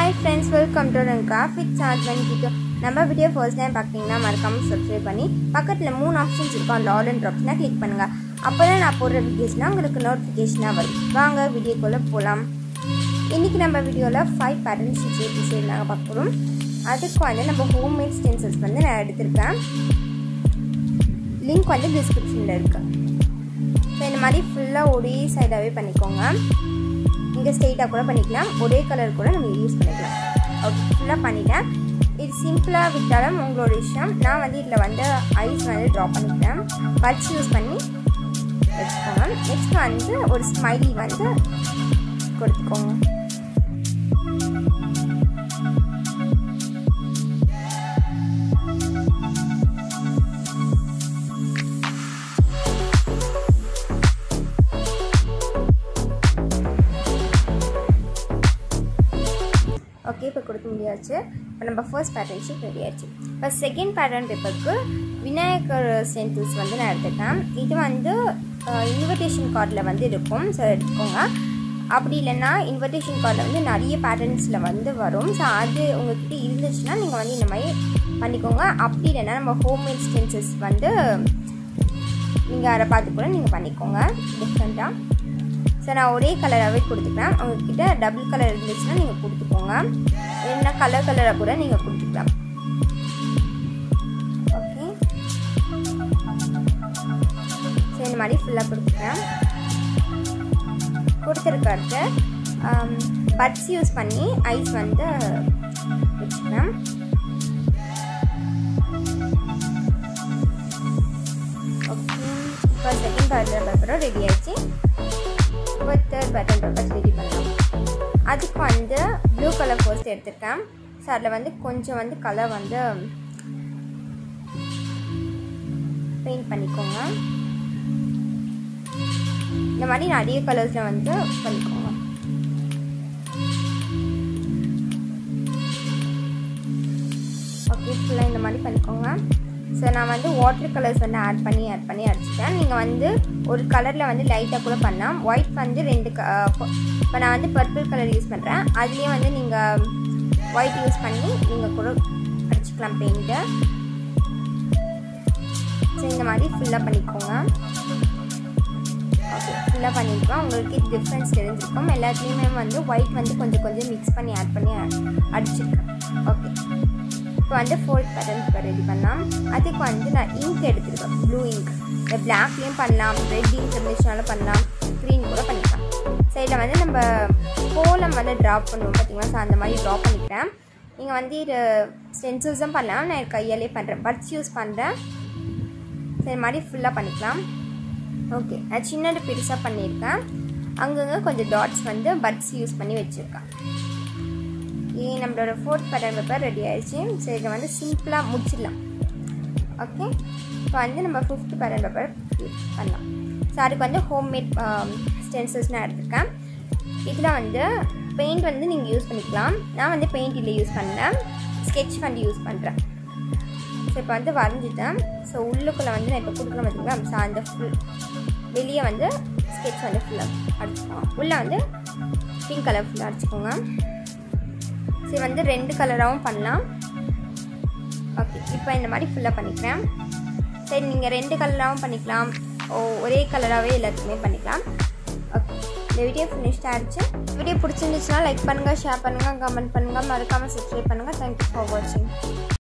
hi friends welcome to graphic charge பண்ணிக்கிட்டு நம்ம video first time பார்த்தீங்கன்னா மறக்காமல் சப்ஸ்கிரைப் பண்ணி பக்கத்தில் மூணு ஆப்ஷன்ஸ் இருக்கும் அந்த ஆல் அண்ட் ஆப்ஷனாக கிளிக் பண்ணுங்கள் அப்போ தான் நான் போடுற வீடியோஸ்னால் உங்களுக்கு நோட்டிஃபிகேஷனாக வரும் வாங்க வீடியோக்குள்ளே போகலாம் இன்றைக்கி நம்ம வீடியோவில் ஃபைவ் பேட்டர்ன்ஸ் டிசைன் நாங்கள் பார்க்க போகிறோம் அதுக்கு வந்து நம்ம ஹோம்மேட் ஸ்டென்சல்ஸ் வந்து நான் எடுத்திருக்கேன் லிங்க் வந்து டிஸ்கிரிப்ஷனில் இருக்குது ஸோ இந்த மாதிரி ஃபுல்லாக ஒரே சைடாகவே பண்ணிக்கோங்க இங்கே ஸ்ட்ரெயிட்டாக கூட பண்ணிக்கலாம் ஒரே கலர் கூட நம்ம யூஸ் பண்ணிக்கலாம் ஓகே ஃபுல்லாக பண்ணிட்டேன் இது சிம்பிளாக விட்டாலும் உங்களோட இஷ்டம் நான் வந்து இதில் வந்து ஐஸ் வந்து ட்ரா பண்ணிக்கிறேன் பட்ஸ் யூஸ் பண்ணி வச்சுக்கோங்க நெக்ஸ்ட் வந்து ஒரு ஸ்மைலி வந்து கொடுத்துக்கோங்க ஓகே இப்போ கொடுக்க முடியாச்சு இப்போ நம்ம ஃபர்ஸ்ட் பேட்டர்ன் ஷீட் ரெடி ஆயிடுச்சு இப்போ செகண்ட் பேட்டர்ன் பேப்பருக்கு விநாயகர் சென்டூஸ் வந்து நான் எடுத்துட்டேன் இது வந்து இன்விடேஷன் கார்டில் வந்து இருக்கும் ஸோ எடுத்துக்கோங்க அப்படி இல்லைன்னா இன்விடேஷன் கார்டில் வந்து நிறைய பேட்டர்ன்ஸில் வந்து வரும் ஸோ அது உங்கள்கிட்ட இருந்துச்சுன்னா நீங்கள் வந்து இந்த மாதிரி பண்ணிக்கோங்க அப்படி இல்லைன்னா நம்ம ஹோம்மேட் ஸ்டென்சஸ் வந்து நீங்கள் அதை பார்த்து கூட நீங்கள் பண்ணிக்கோங்க டிஃப்ரெண்ட்டாக ஸோ நான் ஒரே கலராகவே கொடுத்துக்கிறேன் உங்ககிட்ட டபுள் கலர் இருந்துச்சுன்னா நீங்கள் கொடுத்துக்கோங்க இல்லைன்னா கலர் கலராக கூட நீங்கள் கொடுத்துக்கலாம் ஓகே ஸோ இந்த மாதிரி ஃபுல்லாக கொடுத்துக்கிறேன் கொடுத்துருக்கிறது பட்ஸ் யூஸ் பண்ணி ஐஸ் வந்து வச்சுக்கிறேன் ஓகே இப்போ செகண்ட் பேட்டர் பேப்பரும் ரெடி ஆயிடுச்சு இப்போ தேர்ட் பட்டன் பேப்பர் ரெடி பண்ணலாம் அதுக்கு வந்து ப்ளூ கலர் ஃபர்ஸ்ட் எடுத்திருக்கேன் ஸோ அதில் வந்து கொஞ்சம் வந்து கலர் வந்து பெயிண்ட் பண்ணிக்கோங்க இந்த மாதிரி நிறைய கலர்ஸில் வந்து பண்ணிக்கோங்க ஓகே ஃபுல்லாக இந்த மாதிரி பண்ணிக்கோங்க ஸோ நான் வந்து வாட்டர் கலர்ஸ் வந்து ஆட் பண்ணி ஆட் பண்ணி அடிச்சிட்டேன் நீங்கள் வந்து ஒரு கலரில் வந்து லைட்டாக கூட பண்ணலாம் ஒயிட் வந்து ரெண்டு க இப்போ நான் வந்து பர்பிள் கலர் யூஸ் பண்ணுறேன் அதுலேயே வந்து நீங்கள் ஒயிட் யூஸ் பண்ணி நீங்கள் கூட அடிச்சுக்கலாம் பெயிண்ட்டு ஸோ இந்த மாதிரி ஃபுல்லாக பண்ணிக்கோங்க ஓகே ஃபுல்லாக பண்ணியிருக்கோம் உங்களுக்கு டிஃப்ரென்ஸ் தெரிஞ்சிருக்கும் எல்லாத்துலேயுமே வந்து ஒயிட் வந்து கொஞ்சம் கொஞ்சம் மிக்ஸ் பண்ணி ஆட் பண்ணி அடிச்சிருக்கேன் ஓகே இப்போ வந்து ஃபோர்த் பேட்டர்ன் இப்போ ரெடி பண்ணலாம் அதுக்கு வந்து நான் இங்க் எடுத்துருக்கேன் ப்ளூ இங்க் இந்த பிளாக்லேயும் பண்ணலாம் ரெட் இங்க் இருந்துச்சுனாலும் பண்ணலாம் க்ரீன் கூட பண்ணிக்கலாம் சைடில் வந்து நம்ம கோலம் வந்து ட்ராப் பண்ணுவோம் பார்த்தீங்களா ஸோ அந்த மாதிரி ட்ரா பண்ணிக்கிறேன் நீங்கள் வந்து இது ஸ்டென்சில்ஸும் பண்ணலாம் நான் கையாலே பண்ணுறேன் பட்ஸ் யூஸ் பண்ணுறேன் சரி மாதிரி ஃபுல்லாக பண்ணிக்கலாம் ஓகே நான் சின்னது பெருசாக பண்ணியிருக்கேன் அங்கங்கே கொஞ்சம் டாட்ஸ் வந்து பட்ஸ் யூஸ் பண்ணி வச்சுருக்கேன் ஏ நம்மளோட ஃபோர்த் பேட்டர்ன் பேப்பர் ரெடி ஆயிடுச்சு சரி இதை வந்து சிம்பிளாக முடிச்சிடலாம் ஓகே இப்போ வந்து நம்ம ஃபிஃப்த் பேட்டர்ன் பேப்பர் பண்ணலாம் ஸோ அதுக்கு வந்து ஹோம்மேட் ஸ்டென்சஸ் நான் எடுத்துருக்கேன் இதில் வந்து பெயிண்ட் வந்து நீங்கள் யூஸ் பண்ணிக்கலாம் நான் வந்து பெயிண்ட் இல்லை யூஸ் பண்ணேன் ஸ்கெட்ச் வந்து யூஸ் பண்ணுறேன் ஸோ இப்போ வந்து வரைஞ்சிட்டேன் ஸோ உள்ளுக்குள்ளே வந்து நான் இப்போ கொடுக்குறேன் பார்த்தீங்களா ஸோ அந்த ஃபுல் வெளியே வந்து ஸ்கெட்ச் வந்து ஃபுல்லாக அடிச்சுக்கோங்க உள்ளே வந்து பிங்க் கலர் ஃபுல்லாக அடிச்சுக்கோங்க சரி வந்து ரெண்டு கலராகவும் பண்ணலாம் ஓகே இப்போ இந்த மாதிரி ஃபுல்லாக பண்ணிக்கிறேன் சரி நீங்கள் ரெண்டு கலராகவும் பண்ணிக்கலாம் ஓ ஒரே கலராகவே எல்லாத்துக்குமே பண்ணிக்கலாம் ஓகே இந்த வீடியோ ஃபினிஷ்ட் ஆகிடுச்சு வீடியோ பிடிச்சிருந்துச்சுன்னா லைக் பண்ணுங்கள் ஷேர் பண்ணுங்கள் கமெண்ட் பண்ணுங்கள் மறக்காமல் சப்ஸ்கிரைப் பண்ணுங்கள் தேங்க்யூ ஃபார் வாட்சிங்